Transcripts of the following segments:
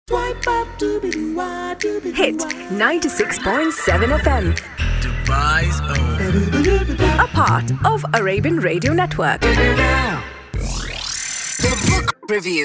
Hit 96.7 FM. Dubai's own. A part of Arabian Radio Network. The book review.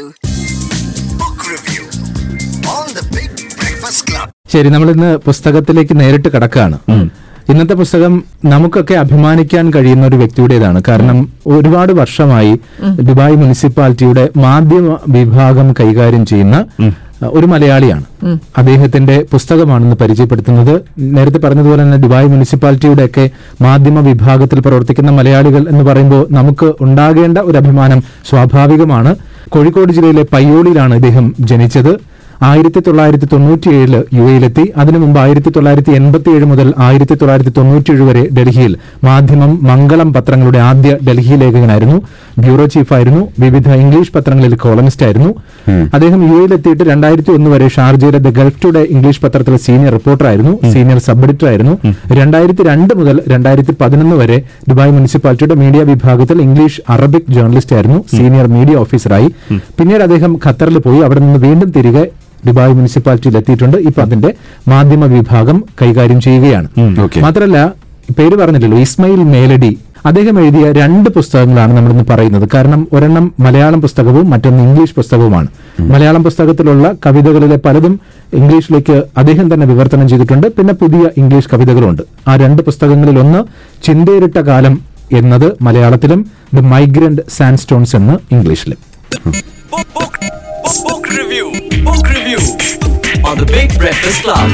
Book review on the Big Breakfast Club. ശരി നമ്മൾ ഇന്ന് പുസ്തകത്തിലേക്ക് നേരിട്ട് കടക്കുകയാണ് ഇന്നത്തെ പുസ്തകം നമുക്കൊക്കെ അഭിമാനിക്കാൻ കഴിയുന്ന ഒരു വ്യക്തിയുടേതാണ് കാരണം ഒരുപാട് വർഷമായി ദുബായ് മുനിസിപ്പാലിറ്റിയുടെ മാധ്യമ വിഭാഗം കൈകാര്യം ചെയ്യുന്ന അഹ്, ഒരു മലയാളിയാണ് അദ്ദേഹത്തിന്റെ പുസ്തകമാണെന്ന് പരിചയപ്പെടുത്തുന്നത് നേരത്തെ പറഞ്ഞതുപോലെ തന്നെ ദുബായ് മുനിസിപ്പാലിറ്റിയുടെ ഒക്കെ മാധ്യമ വിഭാഗത്തിൽ പ്രവർത്തിക്കുന്ന മലയാളികൾ എന്ന് പറയുമ്പോൾ നമുക്ക് ഉണ്ടാകേണ്ട ഒരു അഭിമാനം സ്വാഭാവികമാണ് കോഴിക്കോട് ജില്ലയിലെ പയ്യോളിയിലാണ് ഇദ്ദേഹം ജനിച്ചത് ആയിരത്തി തൊള്ളായിരത്തി തൊണ്ണൂറ്റിയേഴില് യു എയിലെത്തി അതിനു മുമ്പ് ആയിരത്തി തൊള്ളായിരത്തി എൺപത്തിയേഴ് മുതൽ ആയിരത്തി തൊള്ളായിരത്തി തൊണ്ണൂറ്റിയേഴ് വരെ ഡൽഹിയിൽ മാധ്യമം മംഗളം പത്രങ്ങളുടെ ആദ്യ ഡൽഹി ലേഖകനായിരുന്നു ബ്യൂറോ ചീഫായിരുന്നു വിവിധ ഇംഗ്ലീഷ് പത്രങ്ങളിൽ കോളമിസ്റ്റ് ആയിരുന്നു അദ്ദേഹം യു എയിലെത്തിയിട്ട് രണ്ടായിരത്തി ഒന്ന് വരെ ഷാർജയിലെ ദ ഗൾഫ് ടുഡേ ഇംഗ്ലീഷ് പത്രത്തിലെ സീനിയർ റിപ്പോർട്ടറായിരുന്നു സീനിയർ സബ് എഡിറ്റർ ആയിരുന്നു രണ്ടായിരത്തി രണ്ട് മുതൽ രണ്ടായിരത്തി പതിനൊന്ന് വരെ ദുബായ് മുനിസിപ്പാലിറ്റിയുടെ മീഡിയ വിഭാഗത്തിൽ ഇംഗ്ലീഷ് അറബിക് ജേർണലിസ്റ്റ് ആയിരുന്നു സീനിയർ മീഡിയ ഓഫീസറായി പിന്നീട് അദ്ദേഹം ഖത്തറിൽ പോയി അവിടെ നിന്ന് വീണ്ടും തിരികെ ദുബായ് മുനിസിപ്പാലിറ്റിയിൽ എത്തിയിട്ടുണ്ട് ഇപ്പൊ അതിന്റെ മാധ്യമ വിഭാഗം കൈകാര്യം ചെയ്യുകയാണ് മാത്രമല്ല പേര് പറഞ്ഞില്ലല്ലോ ഇസ്മയിൽ മേലഡി അദ്ദേഹം എഴുതിയ രണ്ട് പുസ്തകങ്ങളാണ് നമ്മൾ ഇന്ന് പറയുന്നത് കാരണം ഒരെണ്ണം മലയാളം പുസ്തകവും മറ്റൊന്ന് ഇംഗ്ലീഷ് പുസ്തകവുമാണ് മലയാളം പുസ്തകത്തിലുള്ള കവിതകളിലെ പലതും ഇംഗ്ലീഷിലേക്ക് അദ്ദേഹം തന്നെ വിവർത്തനം ചെയ്തിട്ടുണ്ട് പിന്നെ പുതിയ ഇംഗ്ലീഷ് കവിതകളുണ്ട് ആ രണ്ട് പുസ്തകങ്ങളിൽ ഒന്ന് ചിന്തേരിട്ട കാലം എന്നത് മലയാളത്തിലും ദ മൈഗ്രന്റ് സാൻഡ്സ്റ്റോൺസ് എന്ന് ഇംഗ്ലീഷിലും Book, book, book, book review. Book review on the Big Breakfast Club.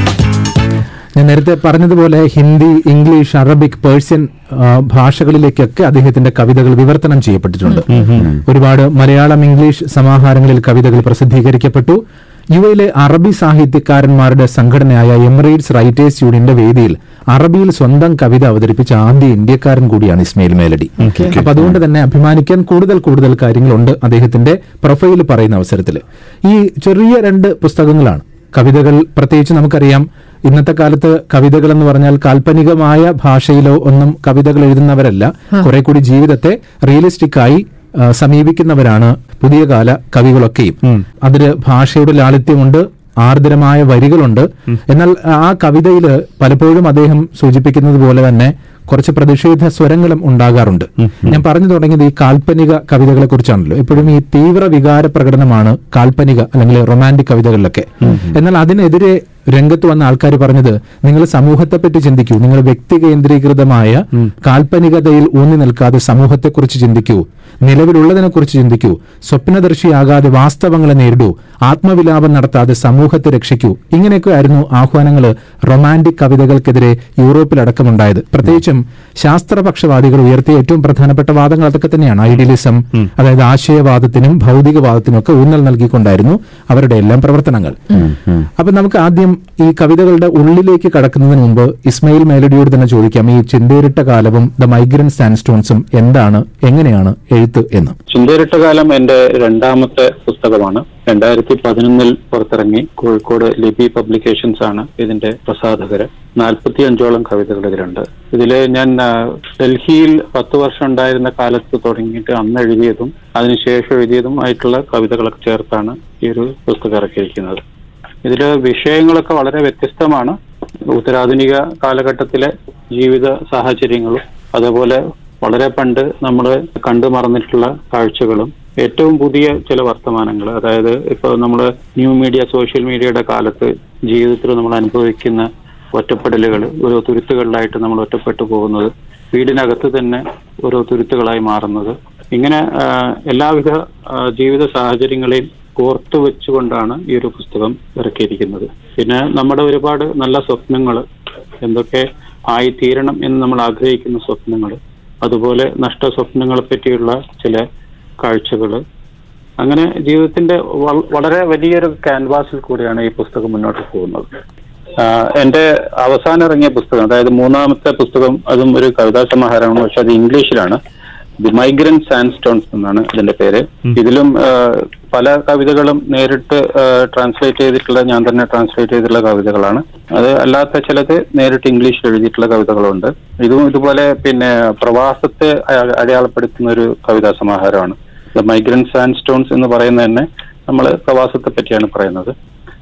ഞാൻ നേരത്തെ പറഞ്ഞതുപോലെ ഹിന്ദി ഇംഗ്ലീഷ് അറബിക് പേഴ്സ്യൻ ആ, ഭാഷകളിലേക്കൊക്കെ അദ്ദേഹത്തിന്റെ കവിതകൾ വിവർത്തനം ചെയ്യപ്പെട്ടിട്ടുണ്ട് ഒരുപാട് മലയാളം ഇംഗ്ലീഷ് സമാഹാരങ്ങളിൽ കവിതകൾ പ്രസിദ്ധീകരിക്കപ്പെട്ടു യു എയിലെ അറബി സാഹിത്യകാരന്മാരുടെ സംഘടനയായ എമിറേറ്റ്സ് റൈറ്റേഴ്സ് യൂണിയന്റെ വേദിയിൽ അറബിയിൽ സ്വന്തം കവിത അവതരിപ്പിച്ച ആദ്യ ഇന്ത്യക്കാരൻ കൂടിയാണ് ഇസ്മയിൽ മേലഡി അപ്പൊ അതുകൊണ്ട് തന്നെ അഭിമാനിക്കാൻ കൂടുതൽ കൂടുതൽ കാര്യങ്ങളുണ്ട് അദ്ദേഹത്തിന്റെ പ്രൊഫൈൽ പറയുന്ന അവസരത്തിൽ ഈ ചെറിയ രണ്ട് പുസ്തകങ്ങളാണ് കവിതകൾ പ്രത്യേകിച്ച് നമുക്കറിയാം ഇന്നത്തെ കാലത്ത് കവിതകൾ എന്ന് പറഞ്ഞാൽ കാൽപ്പനികമായ ഭാഷയിലോ ഒന്നും കവിതകൾ എഴുതുന്നവരല്ല കുറെ കൂടി ജീവിതത്തെ റിയലിസ്റ്റിക് ആയി ആ, സമീപിക്കുന്നവരാണ് പുതിയ കാല കവികളൊക്കെയും അതില് ഭാഷയുടെ ലാളിത്യമുണ്ട് ആർദ്രമായ വരികളുണ്ട് എന്നാൽ ആ കവിതയിൽ പലപ്പോഴും അദ്ദേഹം സൂചിപ്പിക്കുന്നത് പോലെ തന്നെ കുറച്ച് പ്രതിഷേധ സ്വരങ്ങളും ഉണ്ടാകാറുണ്ട് ഞാൻ പറഞ്ഞു തുടങ്ങിയത് ഈ കാൽപ്പനിക കവിതകളെ കുറിച്ചാണല്ലോ എപ്പോഴും ഈ തീവ്ര വികാര പ്രകടനമാണ് കാൽപ്പനിക അല്ലെങ്കിൽ റൊമാൻറ്റിക് കവിതകളിലൊക്കെ എന്നാൽ അതിനെതിരെ രംഗത്ത് വന്ന ആൾക്കാർ പറഞ്ഞത് നിങ്ങൾ സമൂഹത്തെപ്പറ്റി ചിന്തിക്കൂ നിങ്ങൾ വ്യക്തി കേന്ദ്രീകൃതമായ കാൽപ്പനികതയിൽ ഊന്നി നിൽക്കാതെ സമൂഹത്തെക്കുറിച്ച് ചിന്തിക്കൂ നിലവിലുള്ളതിനെക്കുറിച്ച് ചിന്തിക്കൂ സ്വപ്നദർശിയാകാതെ വാസ്തവങ്ങളെ നേരിടൂ ആത്മവിലാപം നടത്താതെ സമൂഹത്തെ രക്ഷിക്കൂ ഇങ്ങനെയൊക്കെ ആയിരുന്നു ആഹ്വാനങ്ങൾ റൊമാൻറ്റിക് കവിതകൾക്കെതിരെ യൂറോപ്പിലടക്കമുണ്ടായത് പ്രത്യേകിച്ചും ശാസ്ത്രപക്ഷവാദികൾ ഉയർത്തിയ ഏറ്റവും പ്രധാനപ്പെട്ട വാദങ്ങൾ അതൊക്കെ തന്നെയാണ് ഐഡിയലിസം അതായത് ആശയവാദത്തിനും ഭൗതികവാദത്തിനും ഒക്കെ ഊന്നൽ നൽകിക്കൊണ്ടായിരുന്നു അവരുടെ എല്ലാം പ്രവർത്തനങ്ങൾ അപ്പൊ നമുക്ക് ആദ്യം ഈ കവിതകളുടെ ഉള്ളിലേക്ക് കടക്കുന്നതിന് മുമ്പ് ഇസ്മയിൽ മേലഡിയോട് തന്നെ ചോദിക്കാം ഈ ചിന്തേരിട്ട കാലവും ദ മൈഗ്രന്റ് സാൻഡ്സ്റ്റോൺസും എന്താണ് എങ്ങനെയാണ് എഴുത്ത് എന്ന് ചിന്തേരിട്ട കാലം എന്റെ രണ്ടാമത്തെ പുസ്തകമാണ് രണ്ടായിരത്തി പതിനൊന്നിൽ പുറത്തിറങ്ങി കോഴിക്കോട് ലിബി പബ്ലിക്കേഷൻസ് ആണ് ഇതിന്റെ പ്രസാധകര് നാൽപ്പത്തി അഞ്ചോളം കവിതകൾ ഇതിലുണ്ട് ഇതില് ഞാൻ ആ, ഡൽഹിയിൽ പത്ത് വർഷം ഉണ്ടായിരുന്ന കാലത്ത് തുടങ്ങിയിട്ട് അന്ന് എഴുതിയതും അതിനുശേഷം എഴുതിയതും ആയിട്ടുള്ള കവിതകളൊക്കെ ചേർത്താണ് ഈ ഒരു പുസ്തകം ഇറക്കിയിരിക്കുന്നത് ഇതില് വിഷയങ്ങളൊക്കെ വളരെ വ്യത്യസ്തമാണ് ഉത്തരാധുനിക കാലഘട്ടത്തിലെ ജീവിത സാഹചര്യങ്ങളും അതേപോലെ വളരെ പണ്ട് നമ്മൾ കണ്ടു മറന്നിട്ടുള്ള കാഴ്ചകളും ഏറ്റവും പുതിയ ചില വർത്തമാനങ്ങൾ അതായത് ഇപ്പോൾ നമ്മൾ ന്യൂ മീഡിയ സോഷ്യൽ മീഡിയയുടെ കാലത്ത് ജീവിതത്തിൽ നമ്മൾ അനുഭവിക്കുന്ന ഒറ്റപ്പെടലുകൾ ഓരോ തുരുത്തുകളിലായിട്ട് നമ്മൾ ഒറ്റപ്പെട്ടു പോകുന്നത് വീടിനകത്ത് തന്നെ ഓരോ തുരുത്തുകളായി മാറുന്നത് ഇങ്ങനെ ആ, എല്ലാവിധ ആ, ജീവിത സാഹചര്യങ്ങളെയും കോർത്തു വെച്ചുകൊണ്ടാണ് ഈ ഒരു പുസ്തകം ഇറക്കിയിരിക്കുന്നത് പിന്നെ നമ്മുടെ ഒരുപാട് നല്ല സ്വപ്നങ്ങൾ എന്തൊക്കെ ആയിത്തീരണം എന്ന് നമ്മൾ ആഗ്രഹിക്കുന്ന സ്വപ്നങ്ങൾ അതുപോലെ നഷ്ട സ്വപ്നങ്ങളെ പറ്റിയുള്ള ചില കാഴ്ചകൾ അങ്ങനെ ജീവിതത്തിന്റെ വൾ- വളരെ വലിയൊരു ക്യാൻവാസിൽ കൂടിയാണ് ഈ പുസ്തകം മുന്നോട്ട് പോകുന്നത് ആഹ് എന്റെ അവസാനം ഇറങ്ങിയ പുസ്തകം അതായത് മൂന്നാമത്തെ പുസ്തകം അതും ഒരു കവിതാ സമാഹാരമാണ് പക്ഷെ അത് ഇംഗ്ലീഷിലാണ് ദി മൈഗ്രന്റ് സാൻഡ്സ്റ്റോൺസ് എന്നാണ് ഇതിന്റെ പേര് ഇതിലും ആഹ് പല കവിതകളും നേരിട്ട് ട്രാൻസ്ലേറ്റ് ചെയ്തിട്ടുള്ള ഞാൻ തന്നെ ട്രാൻസ്ലേറ്റ് ചെയ്തിട്ടുള്ള കവിതകളാണ് അത് അല്ലാത്ത ചിലത് നേരിട്ട് ഇംഗ്ലീഷിൽ എഴുതിയിട്ടുള്ള കവിതകളുണ്ട് ഇതും ഇതുപോലെ പിന്നെ പ്രവാസത്തെ അയ- അടയാളപ്പെടുത്തുന്ന ഒരു കവിതാ സമാഹാരമാണ് ദ മൈഗ്രന്റ് സാൻഡ് സ്റ്റോൺസ് എന്ന് പറയുന്നത് തന്നെ നമ്മൾ പ്രവാസത്തെ പറ്റിയാണ് പറയുന്നത്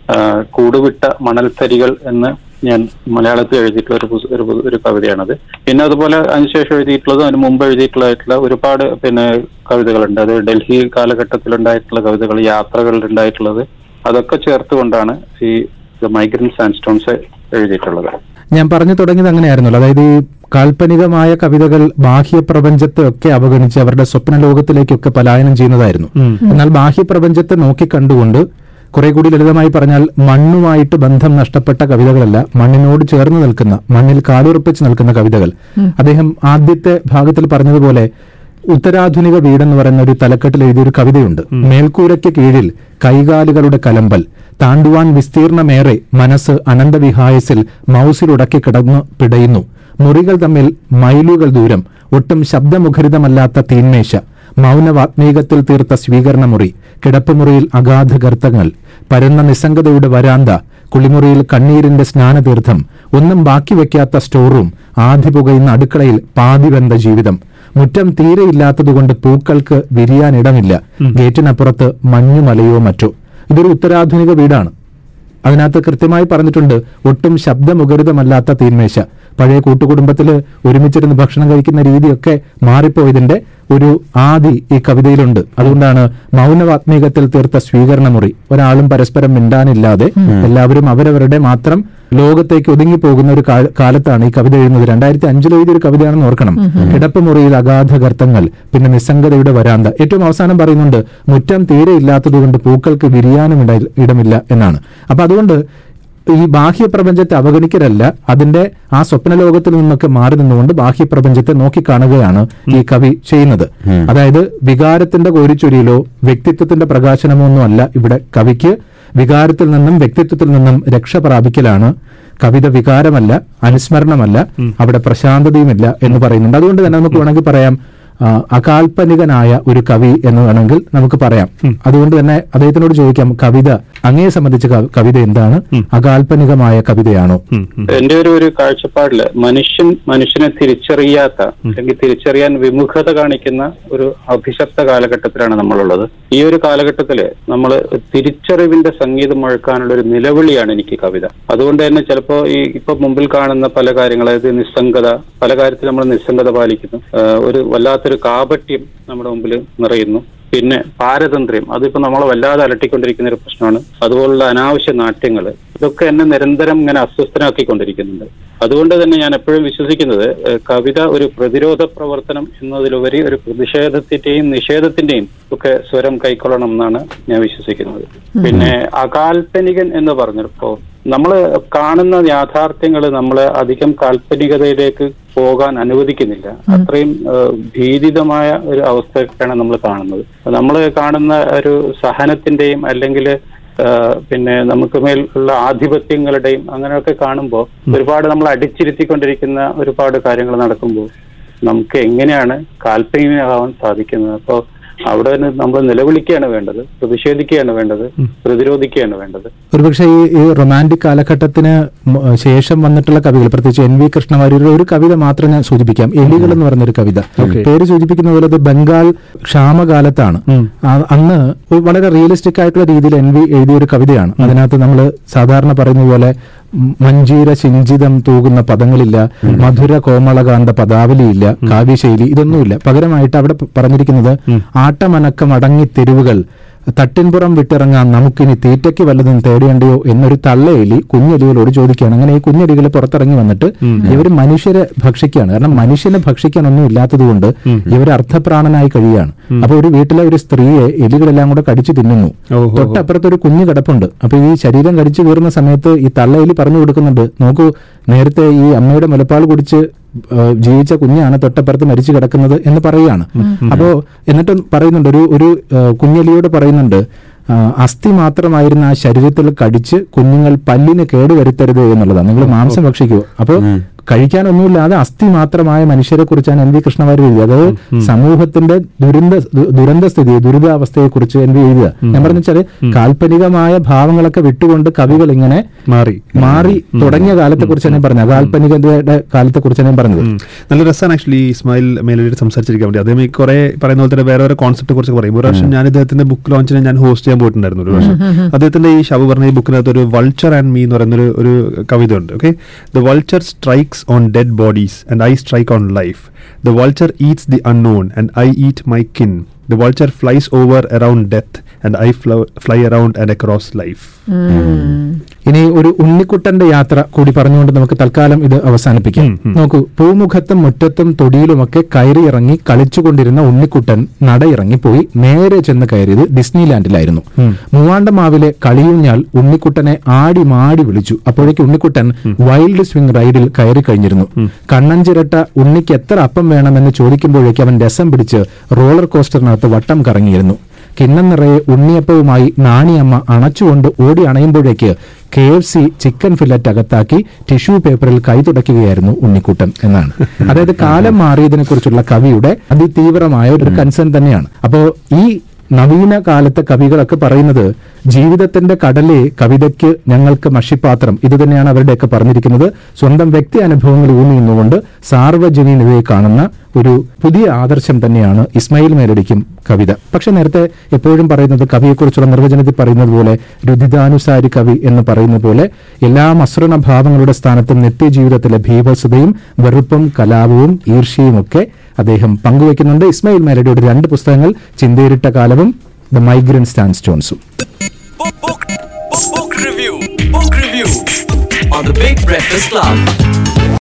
ആ, കൂടുവിട്ട മണൽത്തരികൾ എന്ന് ഞാൻ മലയാളത്തിൽ എഴുതിയിട്ടുള്ള ഒരു പുസ്ത- ഒരു പു- ഒരു കവിതയാണത് പിന്നെ അതുപോലെ അതിനുശേഷം എഴുതിയിട്ടുള്ളതും അതിന് മുമ്പ് എഴുതിയിട്ടുള്ളതായിട്ടുള്ള ഒരുപാട് പിന്നെ കവിതകളുണ്ട് അത് ഡൽഹി കാലഘട്ടത്തിലുണ്ടായിട്ടുള്ള കവിതകൾ യാത്രകളിൽ ഉണ്ടായിട്ടുള്ളത് അതൊക്കെ ചേർത്തുകൊണ്ടാണ് ഈ മൈഗ്രന്റ് സാൻസ്റ്റോൺസ് എഴുതിയിട്ടുള്ളത് ഞാൻ പറഞ്ഞു തുടങ്ങിയത് അങ്ങനെയായിരുന്നല്ലോ അതായത് ഈ കാൽപ്പനികമായ കവിതകൾ ബാഹ്യപ്രപഞ്ചത്തെ ഒക്കെ അവഗണിച്ച് അവരുടെ സ്വപ്ന ലോകത്തിലേക്കൊക്കെ പലായനം ചെയ്യുന്നതായിരുന്നു എന്നാൽ ബാഹ്യപ്രപഞ്ചത്തെ നോക്കിക്കണ്ടുകൊണ്ട് കുറെ കൂടി ലളിതമായി പറഞ്ഞാൽ മണ്ണുമായിട്ട് ബന്ധം നഷ്ടപ്പെട്ട കവിതകളല്ല മണ്ണിനോട് ചേർന്ന് നിൽക്കുന്ന മണ്ണിൽ കാലുറപ്പിച്ച് നിൽക്കുന്ന കവിതകൾ അദ്ദേഹം ആദ്യത്തെ ഭാഗത്തിൽ പറഞ്ഞതുപോലെ ഉത്തരാധുനിക വീടെന്ന് പറയുന്ന ഒരു തലക്കെട്ടിൽ എഴുതിയൊരു കവിതയുണ്ട് മേൽക്കൂരയ്ക്ക് കീഴിൽ കൈകാലുകളുടെ കലമ്പൽ താണ്ടുവാൻ വിസ്തീർണമേറെ മനസ്സ് അനന്തവിഹായസിൽ മൗസിലുടക്കി കിടന്നു പിടയുന്നു മുറികൾ തമ്മിൽ മൈലുകൾ ദൂരം ഒട്ടും ശബ്ദമുഖരിതമല്ലാത്ത തീന്മേശ മൗനവാത്മീകത്തിൽ തീർത്ത സ്വീകരണമുറി കിടപ്പുമുറിയിൽ അഗാധ ഗർത്തങ്ങൾ പരന്ന നിസ്സംഗതയുടെ വരാന്ത കുളിമുറിയിൽ കണ്ണീരിന്റെ സ്നാനതീർത്ഥം ഒന്നും ബാക്കി വെക്കാത്ത സ്റ്റോർ റൂം ആധി പുകയുന്ന അടുക്കളയിൽ പാതിവെന്ത ജീവിതം മുറ്റം തീരെയില്ലാത്തതുകൊണ്ട് പൂക്കൾക്ക് വിരിയാനിടമില്ല ഗേറ്റിനപ്പുറത്ത് മഞ്ഞുമലയോ മറ്റോ ഇതൊരു ഉത്തരാധുനിക വീടാണ് അതിനകത്ത് കൃത്യമായി പറഞ്ഞിട്ടുണ്ട് ഒട്ടും ശബ്ദമുഖരിതമല്ലാത്ത തീന്മേശ പഴയ കൂട്ടുകുടുംബത്തിൽ ഒരുമിച്ചിരുന്ന് ഭക്ഷണം കഴിക്കുന്ന രീതിയൊക്കെ മാറിപ്പോയതിന്റെ ഒരു ആദി ഈ കവിതയിലുണ്ട് അതുകൊണ്ടാണ് മൗനവാത്മീകത്തിൽ തീർത്ത സ്വീകരണമുറി ഒരാളും പരസ്പരം മിണ്ടാനില്ലാതെ എല്ലാവരും അവരവരുടെ മാത്രം ലോകത്തേക്ക് ഒതുങ്ങിപ്പോകുന്ന ഒരു കാ- കാലത്താണ് ഈ കവിത എഴുതുന്നത് രണ്ടായിരത്തി അഞ്ചിൽ എഴുതിയ ഒരു കവിതയാണെന്ന് ഓർക്കണം കിടപ്പ് മുറിയിൽ അഗാധ ഗർത്തങ്ങൾ പിന്നെ നിസ്സംഗതയുടെ വരാന്ത ഏറ്റവും അവസാനം പറയുന്നുണ്ട് മുറ്റം തീരെ ഇല്ലാത്തതുകൊണ്ട് പൂക്കൾക്ക് വിരിയാനും ഇട- ഇടമില്ല എന്നാണ് അപ്പൊ അതുകൊണ്ട് ഈ ബാഹ്യപ്രപഞ്ചത്തെ അവഗണിക്കലല്ല അതിന്റെ ആ സ്വപ്ന ലോകത്തിൽ നിന്നൊക്കെ മാറി നിന്നുകൊണ്ട് ബാഹ്യപ്രപഞ്ചത്തെ നോക്കിക്കാണുകയാണ് ഈ കവി ചെയ്യുന്നത് അതായത് വികാരത്തിന്റെ കോരിച്ചൊരിയിലോ വ്യക്തിത്വത്തിന്റെ പ്രകാശനമോ ഒന്നും അല്ല ഇവിടെ കവിക്ക് വികാരത്തിൽ നിന്നും വ്യക്തിത്വത്തിൽ നിന്നും രക്ഷ പ്രാപിക്കലാണ് കവിത വികാരമല്ല അനുസ്മരണമല്ല അവിടെ പ്രശാന്തതയുമില്ല എന്ന് പറയുന്നുണ്ട് അതുകൊണ്ട് തന്നെ നമുക്ക് വേണമെങ്കിൽ പറയാം ആ, അകാൽപ്പനികനായ ഒരു കവി എന്ന് വേണമെങ്കിൽ നമുക്ക് പറയാം അതുകൊണ്ട് തന്നെ അദ്ദേഹത്തിനോട് ചോദിക്കാം കവിത അങ്ങയെ സംബന്ധിച്ച ക- കവിത എന്താണ് അകാൽപ്പനികമായ കവിതയാണോ എന്റെ ഒരു ഒരു കാഴ്ചപ്പാടില് മനുഷ്യൻ മനുഷ്യനെ തിരിച്ചറിയാത്ത അല്ലെങ്കിൽ തിരിച്ചറിയാൻ വിമുഖത കാണിക്കുന്ന ഒരു അഭിശപ്ത കാലഘട്ടത്തിലാണ് നമ്മളുള്ളത് ഈ ഒരു കാലഘട്ടത്തില് നമ്മൾ തിരിച്ചറിവിന്റെ സംഗീതം മുഴക്കാനുള്ള ഒരു നിലവിളിയാണ് എനിക്ക് കവിത അതുകൊണ്ട് തന്നെ ചിലപ്പോ ഈ ഇപ്പൊ മുമ്പിൽ കാണുന്ന പല കാര്യങ്ങൾ അതായത് നിസ്സംഗത പല കാര്യത്തിൽ നമ്മൾ നിസ്സംഗത പാലിക്കുന്നു ആ, ഒരു വല്ലാത്തൊരു കാപട്യം നമ്മുടെ മുമ്പിൽ നിറയുന്നു പിന്നെ പാരതന്ത്ര്യം അതിപ്പോ നമ്മളെ വല്ലാതെ അലട്ടിക്കൊണ്ടിരിക്കുന്ന ഒരു പ്രശ്നമാണ് അതുപോലുള്ള അനാവശ്യ നാട്യങ്ങൾ ഇതൊക്കെ എന്നെ നിരന്തരം ഇങ്ങനെ അസ്വസ്ഥനാക്കിക്കൊണ്ടിരിക്കുന്നുണ്ട് അതുകൊണ്ട് തന്നെ ഞാൻ എപ്പോഴും വിശ്വസിക്കുന്നത് ഏഹ്, കവിത ഒരു പ്രതിരോധ പ്രവർത്തനം എന്നതിലുപരി ഒരു പ്രതിഷേധത്തിന്റെയും നിഷേധത്തിന്റെയും ഒക്കെ സ്വരം കൈക്കൊള്ളണം എന്നാണ് ഞാൻ വിശ്വസിക്കുന്നത് പിന്നെ അകാൽപ്പനികൻ എന്ന് പറഞ്ഞപ്പോ നമ്മൾ കാണുന്ന യാഥാർത്ഥ്യങ്ങൾ നമ്മളെ അധികം കാൽപ്പനികതയിലേക്ക് പോകാൻ അനുവദിക്കുന്നില്ല അത്രയും ഏഹ്, ഭീതിതമായ ഒരു അവസ്ഥയൊക്കെയാണ് നമ്മൾ കാണുന്നത് നമ്മൾ കാണുന്ന ഒരു സഹനത്തിന്റെയും അല്ലെങ്കിൽ പിന്നെ നമുക്ക് മേൽ ഉള്ള ആധിപത്യങ്ങളുടെയും അങ്ങനെയൊക്കെ കാണുമ്പോൾ ഒരുപാട് നമ്മൾ അടിച്ചിരുത്തിക്കൊണ്ടിരിക്കുന്ന ഒരുപാട് കാര്യങ്ങൾ നടക്കുമ്പോൾ നമുക്ക് എങ്ങനെയാണ് കാൽപ്പനികമാവാൻ സാധിക്കുന്നത് അപ്പോൾ അവിടെ നിന്ന് നമ്മൾ നിലവിളിക്കുകയാണ് വേണ്ടത് പ്രതിഷേധിക്കുകയാണ് വേണ്ടത് പ്രതിരോധിക്കുകയാണ് വേണ്ടത് ഒരുപക്ഷെ ഈ ഈ റൊമാൻറ്റിക് കാലഘട്ടത്തിന് മ- ശേഷം വന്നിട്ടുള്ള കവികൾ പ്രത്യേകിച്ച് എൻ വി കൃഷ്ണവാര്യരുടെ ഒരു കവിത മാത്രം ഞാൻ സൂചിപ്പിക്കാം എലികൾ എന്ന് പറയുന്ന ഒരു കവിത പേര് സൂചിപ്പിക്കുന്ന പോലെ ഇത് ബംഗാൾ ക്ഷാമകാലത്താണ് ആ- അന്ന് ഒരു വളരെ റിയലിസ്റ്റിക് ആയിട്ടുള്ള രീതിയിൽ എൻ വി എഴുതിയ ഒരു കവിതയാണ് അതിനകത്ത് നമ്മൾ സാധാരണ പറയുന്ന പോലെ ഉം, മഞ്ജീര ശിഞ്ചിതം തൂകുന്ന പദങ്ങളില്ല മധുര കോമളകാന്ത പദാവലിയില്ല കാവ്യശൈലി ഇതൊന്നുമില്ല പകരമായിട്ട് അവിടെ പ- പറഞ്ഞിരിക്കുന്നത് ആട്ടമനക്കം അടങ്ങി തെരുവുകൾ തട്ടിൻപുറം വിട്ടിറങ്ങാൻ നമുക്കിനി തീറ്റയ്ക്ക് വല്ലതും തേടേണ്ടയോ എന്നൊരു തള്ളയെലി കുഞ്ഞെലികളോട് ചോദിക്കുകയാണ് അങ്ങനെ ഈ കുഞ്ഞെലികൾ പുറത്തിറങ്ങി വന്നിട്ട് ഇവർ മനുഷ്യരെ ഭക്ഷിക്കുകയാണ് കാരണം മനുഷ്യനെ ഭക്ഷിക്കാൻ ഒന്നും ഇല്ലാത്തതുകൊണ്ട് ഇവർ അർത്ഥപ്രാണനായി കഴിയുകയാണ് അപ്പൊ ഒരു വീട്ടിലെ ഒരു സ്ത്രീയെ എലികളെല്ലാം കൂടെ കടിച്ചു തിന്നുന്നു തൊട്ടപ്പുറത്ത് ഒരു കുഞ്ഞ് കിടപ്പുണ്ട് അപ്പൊ ഈ ശരീരം കടിച്ചു കീറുന്ന സമയത്ത് ഈ തള്ളയെലി പറഞ്ഞു കൊടുക്കുന്നുണ്ട് നോക്കൂ നേരത്തെ ഈ അമ്മയുടെ മുലപ്പാൽ കുടിച്ച് ആ, ജീവിച്ച കുഞ്ഞാണ് തൊട്ടപ്പുറത്ത് മരിച്ചു കിടക്കുന്നത് എന്ന് പറയുകയാണ് അപ്പോ എന്നിട്ട് പറയുന്നുണ്ട് ഒരു ഒരു ആ, കുഞ്ഞെലിയോട് പറയുന്നുണ്ട് ആ, അസ്ഥി മാത്രമായിരുന്ന ആ ശരീരത്തിൽ കടിച്ച് കുഞ്ഞുങ്ങൾ പല്ലിന് കേടുവരുത്തരുത് എന്നുള്ളതാണ് നിങ്ങൾ മാംസം ഭക്ഷിക്കൂ അപ്പോൾ കഴിക്കാനൊന്നുമില്ലാതെ അസ്ഥി മാത്രമായ മനുഷ്യരെ കുറിച്ചാണ് എൻ വി കൃഷ്ണവാര്യർ എഴുതിയത് അതായത് സമൂഹത്തിന്റെ ദുരന്ത ദു- ദുരന്ത സ്ഥിതി ദുരിതാവസ്ഥയെ കുറിച്ച് എൻ വി എഴുതുക ഞാൻ പറഞ്ഞു വെച്ചാല് കാൽപ്പനികമായ ഭാവങ്ങളൊക്കെ വിട്ടുകൊണ്ട് കവികൾ ഇങ്ങനെ മാറി മാറി തുടങ്ങിയ കാലത്തെ കുറിച്ചാണ് ഞാൻ പറഞ്ഞത് കാൽപ്പനികതയുടെ കാലത്തെ കുറിച്ചാണ് ഞാൻ പറഞ്ഞത് ഉം. നല്ല രസമാണ് ആക്ച്വലി ഇസ്മായിൽ മേലോട്ട് സംസാരിച്ചിരിക്കാൻ വേണ്ടി അദ്ദേഹം ഈ കുറെ പറയുന്ന പോലെ തന്നെ വേറെ വേറെ കോൺസെപ്റ്റ് കുറിച്ച് പറയും ഒരു പ്രാവശ്യം ഞാൻ ഇദ്ദേഹത്തിന്റെ ബുക്ക് ലോഞ്ചിന് ഞാൻ ഹോസ്റ്റ് ചെയ്യാൻ പോയിട്ടുണ്ടായിരുന്നു ഒരു പ്രാവശ്യം അദ്ദേഹത്തിന്റെ ഈ ഷബ് പറഞ്ഞ ഈ ബുക്കിനകത്ത് ഒരു വൾച്ചർ ആൻഡ് മീ എന്ന് പറയുന്ന ഒരു ഒരു കവിത ഉണ്ട് okay the vulture strikes on dead bodies and I strike on life the vulture eats the unknown and I eat my kin the vulture flies over around death and I fly around and across life ഇനി ഒരു ഉണ്ണിക്കുട്ടന്റെ യാത്ര കൂടി പറഞ്ഞുകൊണ്ട് നമുക്ക് തൽക്കാലം ഇത് അവസാനിപ്പിക്കാം നോക്കൂ പൂമുഖത്തും മുറ്റത്തും തൊടിയിലുമൊക്കെ കയറിയിറങ്ങി കളിച്ചുകൊണ്ടിരുന്ന ഉണ്ണിക്കുട്ടൻ നടയിറങ്ങിപ്പോയി നേരെ ചെന്ന് കയറിയത് ഡിസ്നിലാൻഡിലായിരുന്നു മൂവാണ്ടമാവിലെ കളിയൂഞ്ഞാൽ ഉണ്ണിക്കുട്ടനെ ആടി മാടി വിളിച്ചു അപ്പോഴേക്ക് ഉണ്ണിക്കുട്ടൻ വൈൽഡ് സ്വിംഗ് റൈഡിൽ കയറി കഴിഞ്ഞിരുന്നു കണ്ണഞ്ചിരട്ട ഉണ്ണിക്ക് എത്ര അപ്പം വേണമെന്ന് ചോദിക്കുമ്പോഴേക്ക് അവൻ രസം പിടിച്ച് റോളർ കോസ്റ്ററിനകത്ത് വട്ടം കറങ്ങിയിരുന്നു കിണ്ണം നിറയെ ഉണ്ണിയപ്പവുമായി നാണിയമ്മ അണച്ചുകൊണ്ട് ഓടി അണയുമ്പോഴേക്ക് K F C chicken fillet അകത്താക്കി ടിഷ്യൂ പേപ്പറിൽ കൈ തുടയ്ക്കുകയായിരുന്നു ഉണ്ണിക്കുട്ടൻ എന്നാണ് അതായത് കാലം മാറിയതിനെ കുറിച്ചുള്ള കവിയുടെ അതിതീവ്രമായ ഒരു കൺസേൺ തന്നെയാണ് അപ്പോ ഈ നവീന കാലത്തെ കവികളൊക്കെ പറയുന്നത് ജീവിതത്തിന്റെ കടലെ കവിതയ്ക്ക് ഞങ്ങൾക്ക് മഷിപ്പാത്രം ഇത് തന്നെയാണ് അവരുടെയൊക്കെ പറഞ്ഞിരിക്കുന്നത് സ്വന്തം വ്യക്തി അനുഭവങ്ങൾ ഊന്നി നിന്നുകൊണ്ട് സാർവജനീനതയെ കാണുന്ന ഒരു പുതിയ ആദർശം തന്നെയാണ് ഇസ്മായിൽ മേലടിക്കും കവിത പക്ഷെ നേരത്തെ എപ്പോഴും പറയുന്നത് കവിയെക്കുറിച്ചുള്ള നിർവചനത്തിൽ പറയുന്നത് പോലെ രുദിതാനുസാരി കവി എന്ന് പറയുന്ന പോലെ എല്ലാ മസൃണ ഭാവങ്ങളുടെ സ്ഥാനത്തും നിത്യജീവിതത്തിലെ ഭീഭത്സതയും വെറുപ്പും കലാപവും ഈർഷ്യയും ഒക്കെ അദ്ദേഹം പങ്കുവയ്ക്കുന്നുണ്ട് ഇസ്മായിൽ മേലടിയുടെ രണ്ട് പുസ്തകങ്ങൾ ചിന്തയിരിട്ട കാലവും ദ മൈഗ്രന്റ് സ്റ്റാൻഡ് സ്റ്റോൺസും Book, book, book, book review. Book review on the Big Breakfast Club.